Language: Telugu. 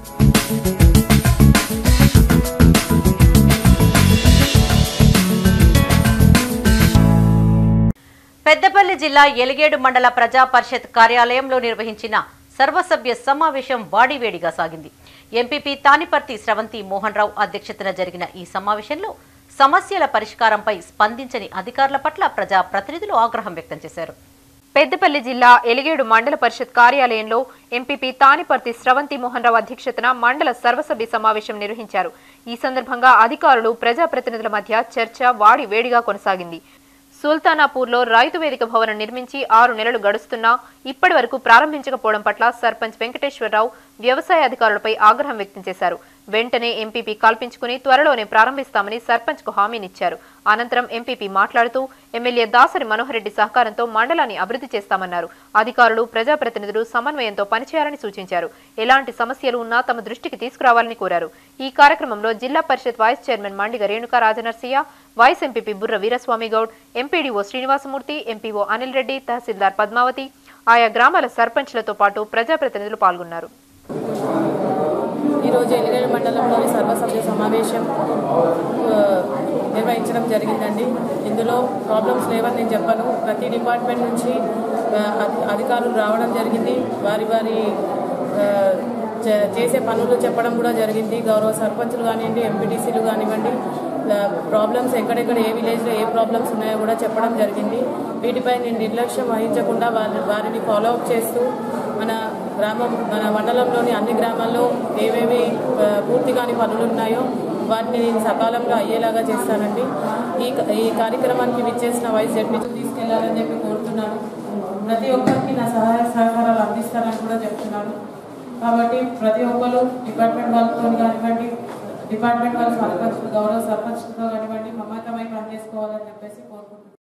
పెద్దపల్లి జిల్లా ఎలిగేడు మండల ప్రజా పరిషత్ కార్యాలయంలో నిర్వహించిన సర్వసభ్య సమావేశం వాడివేడిగా సాగింది ఎంపీపీ తానిపర్తి స్రవంతి మోహన్ రావు అధ్యక్షతన జరిగిన ఈ సమావేశంలో సమస్యల పరిష్కారంపై స్పందించని అధికారుల పట్ల ప్రజా ప్రతినిధులు ఆగ్రహం వ్యక్తం చేశారు పెద్దపల్లి జిల్లా ఎలిగేడు మండల పరిషత్ కార్యాలయంలో ఎంపీపీ తానిపర్తి స్రవంతి మోహన్ రావు అధ్యక్షతన మండల సర్వసభ్య సమావేశం నిర్వహించారు ఈ సందర్భంగా అధికారులు ప్రజాప్రతినిధుల మధ్య చర్చ వాడి వేడిగా కొనసాగింది సుల్తానాపూర్లో రైతు వేదిక భవనం నిర్మించి ఆరు నెలలు గడుస్తున్నా ఇప్పటి వరకు ప్రారంభించకపోవడం పట్ల సర్పంచ్ వెంకటేశ్వరరావు వ్యవసాయ అధికారులపై ఆగ్రహం వ్యక్తం చేశారు వెంటనే ఎంపీపీ కల్పించుకుని త్వరలోనే ప్రారంభిస్తామని సర్పంచ్ కు హామీనిచ్చారు అనంతరం ఎంపీపీ మాట్లాడుతూ ఎమ్మెల్యే దాసరి మనోహర్ రెడ్డి సహకారంతో మండలాన్ని అభివృద్ధి చేస్తామన్నారు అధికారులు ప్రజాప్రతినిధులు సమన్వయంతో పనిచేయాలని సూచించారు ఎలాంటి సమస్యలు ఉన్నా తమ దృష్టికి తీసుకురావాలని కోరారు ఈ కార్యక్రమంలో జిల్లా పరిషత్ vice chairman Mandiga Renuka Rajanarsaiah vice MPP Burra Veeraswamy Goud MPDO Srinivasamurthy MPO Anil Reddy తహసీల్దార్ పద్మావతి ఆయా గ్రామాల సర్పంచ్లతో పాటు ప్రజాప్రతినిధులు పాల్గొన్నారు ఈరోజు ఎలిగేడు మండలంలోని సర్వసభ్య సమావేశం ఆ, నిర్వహించడం జరిగిందండి ఇందులో ప్రాబ్లమ్స్ లేవని నేను చెప్పను ప్రతి డిపార్ట్మెంట్ నుంచి ఆ, అధి- అధికారులు రావడం జరిగింది వారి వారి ఆ, చే- చేసే పనులు చెప్పడం కూడా జరిగింది గౌరవ సర్పంచులు కానివ్వండి ఎంపీటీసీలు కానివ్వండి ప్రాబ్లమ్స్ ఎక్కడెక్కడ ఏ విలేజ్లో ఏ ప్రాబ్లమ్స్ ఉన్నాయో కూడా చెప్పడం జరిగింది వీటిపై నేను నిర్లక్ష్యం వహించకుండా వారి వారిని ఫాలో అప్ చేస్తూ మన గ్రామం మన మండలంలోని అన్ని గ్రామాల్లో ఏవేవి ఆ, పూర్తి కాని పనులు ఉన్నాయో వాటిని నేను సకాలంలో అయ్యేలాగా చేస్తానండి ఈ ఈ కార్యక్రమానికి విచ్చేసిన వైస్ జడ్పీ తీసుకెళ్లాలని చెప్పి కోరుతున్నాను ప్రతి ఒక్కరికి నా సహాయ సహకారాలు అందిస్తానని కూడా చెప్తున్నాను కాబట్టి ప్రతి ఒక్కరు డిపార్ట్మెంట్ వాళ్ళతో కానివ్వండి డిపార్ట్మెంట్ వాళ్ళ సర్పంచ్ గౌరవ సర్పంచ్తో కానివ్వండి మమేకమై పనిచేసుకోవాలని చెప్పేసి కోరుకుంటున్నాను